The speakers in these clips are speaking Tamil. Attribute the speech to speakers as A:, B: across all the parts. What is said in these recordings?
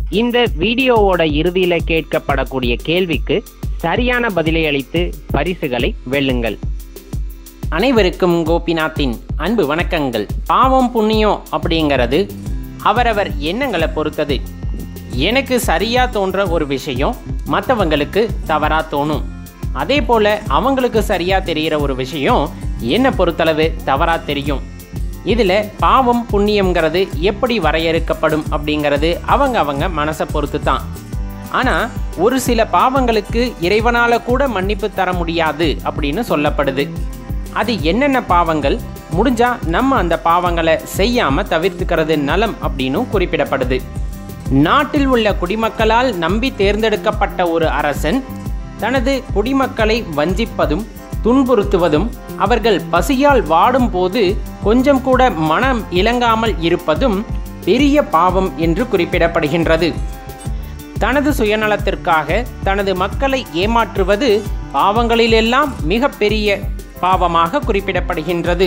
A: இந்த வீடியோவோட இறுதியில கேட்கப்படக்கூடிய கேள்விக்கு சரியான பதிலை அளித்து பரிசுகளை வெல்லுங்கள் அனைவருக்கும் கோபிநாத்தின் அன்பு வணக்கங்கள் பாவம் புண்ணியம் அப்படிங்கிறது அவரவர் எண்ணங்களை பொறுத்தது எனக்கு சரியா தோன்ற ஒரு விஷயம் மற்றவங்களுக்கு தவறா தோணும் அதே போல அவங்களுக்கு சரியா தெரிகிற ஒரு விஷயம் என்னை பொறுத்தளவு தவறா தெரியும் இதில் பாவம் புண்ணியம்ங்கிறது எப்படி வரையறுக்கப்படும் அப்படிங்கிறது அவங்க அவங்க மனசை பொறுத்து தான் ஆனால் ஒரு சில பாவங்களுக்கு இறைவனால் கூட மன்னிப்பு தர முடியாது அப்படின்னு சொல்லப்படுது அது என்னென்ன பாவங்கள் முடிஞ்சா நம்ம அந்த பாவங்களை செய்யாம தவிர்த்துக்கிறது நலம் அப்படின்னு குறிப்பிடப்படுது நாட்டில் உள்ள குடிமக்களால் நம்பி தேர்ந்தெடுக்கப்பட்ட ஒரு அரசன் தனது குடிமக்களை வஞ்சிப்பதும் துன்புறுத்துவதும் அவர்கள் பசியால் வாடும் போது கொஞ்சம் கூட மனம் இலங்காமல் இருப்பதும் பெரிய பாவம் என்று குறிப்பிடப்படுகின்றது தனது சுயநலத்திற்காக தனது மக்களை ஏமாற்றுவது பாவங்களிலெல்லாம் மிக பெரிய பாவமாக குறிப்பிடப்படுகின்றது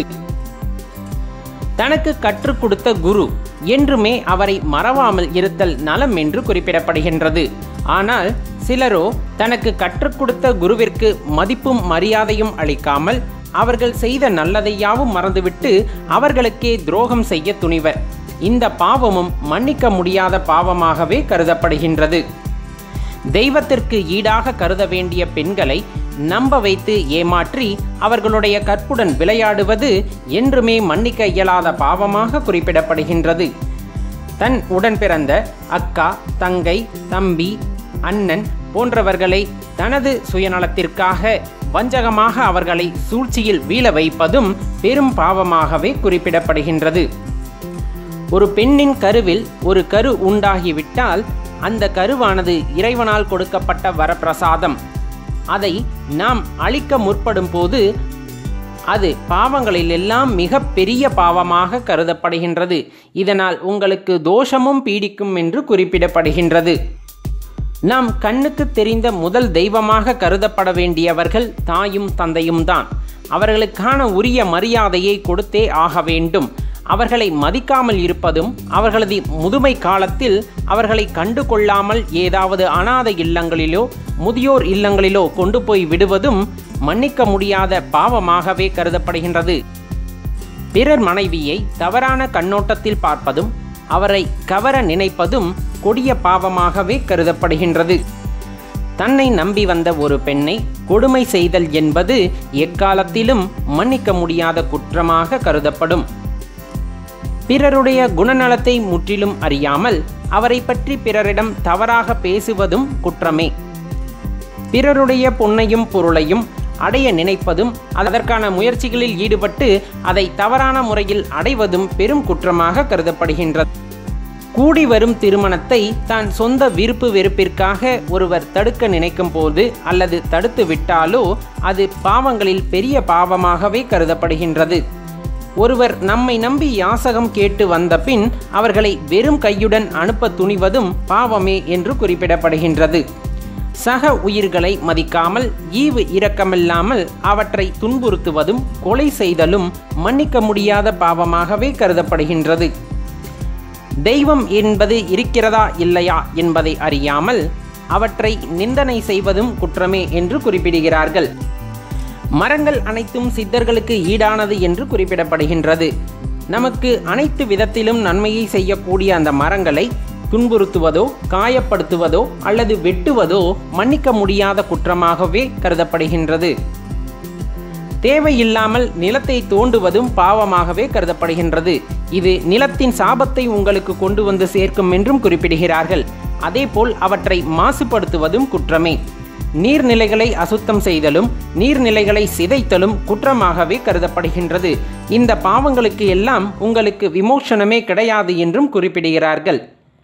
A: தனக்கு கற்றுக் கொடுத்த குரு என்றுமே அவரை மறவாமல் இருத்தல் நலம் என்று குறிப்பிடப்படுகின்றது ஆனால் சிலரோ தனக்கு கற்றுக் கொடுத்த குருவிற்கு மதிப்பும் மரியாதையும் அளிக்காமல் அவர்கள் செய்த நல்லதையாவும் மறந்துவிட்டு அவர்களுக்கே துரோகம் செய்ய துணிவர் இந்த பாவமும் மன்னிக்க முடியாத பாவமாகவே கருதப்படுகின்றது தெய்வத்திற்கு ஈடாக கருத வேண்டிய பெண்களை நம்ப வைத்து ஏமாற்றி அவர்களுடைய கற்புடன் விளையாடுவது என்றுமே மன்னிக்க இயலாத பாவமாக குறிப்பிடப்படுகின்றது தன் உடன் பிறந்த அக்கா தங்கை தம்பி அண்ணன் போன்றவர்களை தனது சுயநலத்திற்காக வஞ்சகமாக அவர்களை சூழ்ச்சியில் வீழ வைப்பதும் பெரும் பாவமாகவே குறிப்பிடப்படுகின்றது ஒரு பெண்ணின் கருவில் ஒரு கரு உண்டாகிவிட்டால் அந்த கருவானது இறைவனால் கொடுக்கப்பட்ட வரப்பிரசாதம் அதை நாம் அழிக்க முற்படும் போது அது பாவங்களிலெல்லாம் மிக பெரிய பாவமாக கருதப்படுகின்றது இதனால் உங்களுக்கு தோஷமும் பீடிக்கும் என்று குறிப்பிடப்படுகின்றது நாம் கண்ணுக்கு தெரிந்த முதல் தெய்வமாக கருதப்பட வேண்டியவர்கள் தாயும் தந்தையும் தான் அவர்களுக்கான உரிய மரியாதையை கொடுத்தே ஆக வேண்டும் அவர்களை மதிக்காமல் இருப்பதும் அவர்களது முதுமை காலத்தில் அவர்களை கண்டு கொள்ளாமல் ஏதாவது அனாத இல்லங்களிலோ முதியோர் இல்லங்களிலோ கொண்டு போய் விடுவதும் மன்னிக்க முடியாத பாவமாகவே கருதப்படுகின்றது பிறர் மனைவியை தவறான கண்ணோட்டத்தில் பார்ப்பதும் அவரை கவர நினைப்பதும் கொடிய பாவமாகவே கருதப்படுகின்றது தன்னை நம்பி வந்த ஒரு பெண்ணை கொடுமை செய்தல் என்பது எக்காலத்திலும் மன்னிக்க முடியாத குற்றமாக கருதப்படும் பிறருடைய குணநலத்தை முற்றிலும் அறியாமல் அவரை பற்றி பிறரிடம் தவறாக பேசுவதும் குற்றமே பிறருடைய பொன்னையும் பொருளையும் அடைய நினைப்பதும் அதற்கான முயற்சிகளில் ஈடுபட்டு அதை தவறான முறையில் அடைவதும் பெரும் குற்றமாக கருதப்படுகின்றது கூடி வரும் திருமணத்தை தான் சொந்த விருப்பு வெறுப்பிற்காக ஒருவர் தடுக்க நினைக்கும் போது அல்லது தடுத்து விட்டாலோ அது பாவங்களில் பெரிய பாவமாகவே கருதப்படுகின்றது ஒருவர் நம்மை நம்பி யாசகம் கேட்டு வந்த பின் அவர்களை வெறும் கையுடன் அனுப்ப துணிவதும் பாவமே என்று குறிப்பிடப்படுகின்றது சக உயிர்களை மதிக்காமல் ஈவு இரக்கமில்லாமல் அவற்றை துன்புறுத்துவதும் கொலை செய்தலும் மன்னிக்க முடியாத பாவமாகவே கருதப்படுகின்றது தெய்வம் என்பது இருக்கிறதா இல்லையா என்பதை அறியாமல் அவற்றை நிந்தனை செய்வதும் குற்றமே என்று குறிப்பிடுகிறார்கள் மரங்கள் அனைத்தும் சித்தர்களுக்கு ஈடானது என்று குறிப்பிடப்படுகின்றது நமக்கு அனைத்து விதத்திலும் நன்மையை செய்யக்கூடிய அந்த மரங்களை துன்புறுத்துவதோ காயப்படுத்துவதோ அல்லது வெட்டுவதோ மன்னிக்க முடியாத குற்றமாகவே கருதப்படுகின்றது தேவையில்லாமல் நிலத்தை தோண்டுவதும் பாவமாகவே கருதப்படுகின்றது இது நிலத்தின் சாபத்தை உங்களுக்கு கொண்டு வந்து சேர்க்கும் என்றும் குறிப்பிடுகிறார்கள் அதேபோல் அவற்றை மாசுபடுத்துவதும் குற்றமே நீர்நிலைகளை அசுத்தம் செய்தலும் நீர்நிலைகளை சிதைத்தலும் குற்றமாகவே கருதப்படுகின்றது இந்த பாவங்களுக்கு எல்லாம் உங்களுக்கு விமோசனமே கிடையாது என்றும் குறிப்பிடுகிறார்கள்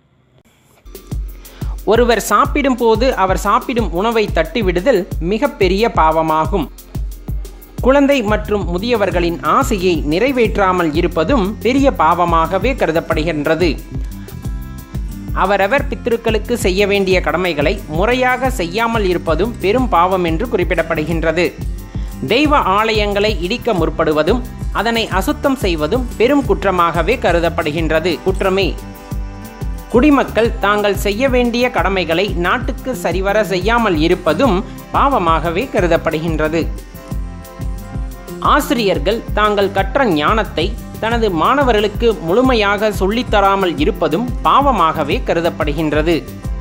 A: ஒருவர் சாப்பிடும் போது அவர் சாப்பிடும் உணவை தட்டிவிடுதல் மிகப்பெரிய பாவமாகும் குழந்தை மற்றும் முதியவர்களின் ஆசையை நிறைவேற்றாமல் இருப்பதும் பெரிய பாவமாகவே கருதப்படுகின்றது அவரவர் பித்திருக்களுக்கு செய்ய வேண்டிய கடமைகளை முறையாக செய்யாமல் இருப்பதும் பெரும் பாவம் என்று குறிப்பிடப்படுகின்றது தெய்வ ஆலயங்களை இடிக்க முற்படுவதும் அதனை அசுத்தம் செய்வதும் பெரும் குற்றமாகவே கருதப்படுகின்றது குற்றமே குடிமக்கள் தாங்கள் செய்ய வேண்டிய கடமைகளை நாட்டுக்கு சரிவர செய்யாமல் இருப்பதும் பாவமாகவே கருதப்படுகின்றது ஆசிரியர்கள் தாங்கள் கற்ற ஞானத்தை தனது மாணவர்களுக்கு முழுமையாக சொல்லித்தராமல் இருப்பதும் பாவமாகவே கருதப்படுகின்றது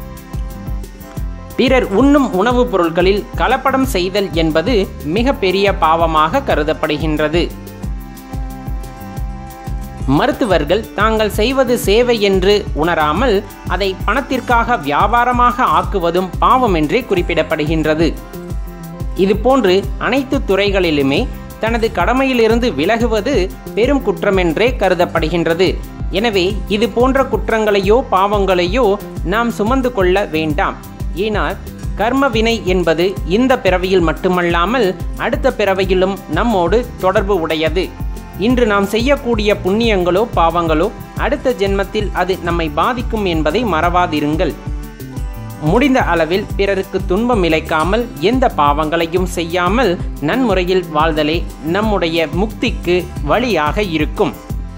A: பிறர் உண்ணும் உணவுப் பொருட்களில் கலப்படம் செய்தல் என்பது மிக பெரிய பாவமாக கருதப்படுகின்றது மருத்துவர்கள் தாங்கள் செய்வது சேவை என்று உணராமல் அதை பணத்திற்காக வியாபாரமாக ஆக்குவதும் பாவம் என்றே குறிப்பிடப்படுகின்றது இதுபோன்று அனைத்து துறைகளிலுமே தனது கடமையிலிருந்து விலகுவது பெரும் குற்றமென்றே கருதப்படுகின்றது எனவே இது போன்ற குற்றங்களையோ பாவங்களையோ நாம் சுமந்து கொள்ள வேண்டாம் ஏனால் கர்ம வினை என்பது இந்த பிறவியில் மட்டுமல்லாமல் அடுத்த பிறவியிலும் நம்மோடு தொடர்பு உடையது இன்று நாம் செய்யக்கூடிய புண்ணியங்களோ பாவங்களோ அடுத்த ஜென்மத்தில் அது நம்மை பாதிக்கும் என்பதை மறவாதிருங்கள் முடிந்த அளவில் பிறருக்கு துன்பம் இழைக்காமல் எந்த பாவங்களையும் செய்யாமல் நன்முறையில் வாழ்தலே நம்முடைய முக்திக்கு வழியாக இருக்கும்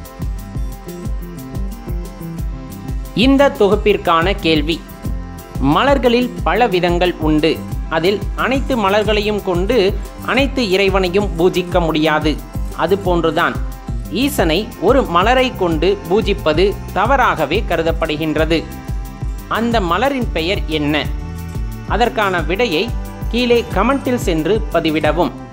A: இந்த தொகுப்பிற்கான கேள்வி மலர்களில் பல விதங்கள் உண்டு அதில் அனைத்து மலர்களையும் கொண்டு அனைத்து இறைவனையும் பூஜிக்க முடியாது அதுபோன்றுதான் ஈசனை ஒரு மலரை கொண்டு பூஜிப்பது தவறாகவே கருதப்படுகின்றது அந்த மலரின் பெயர் என்ன அதற்கான விடையை கீழே கமெண்டில் சென்று பதிவிடவும்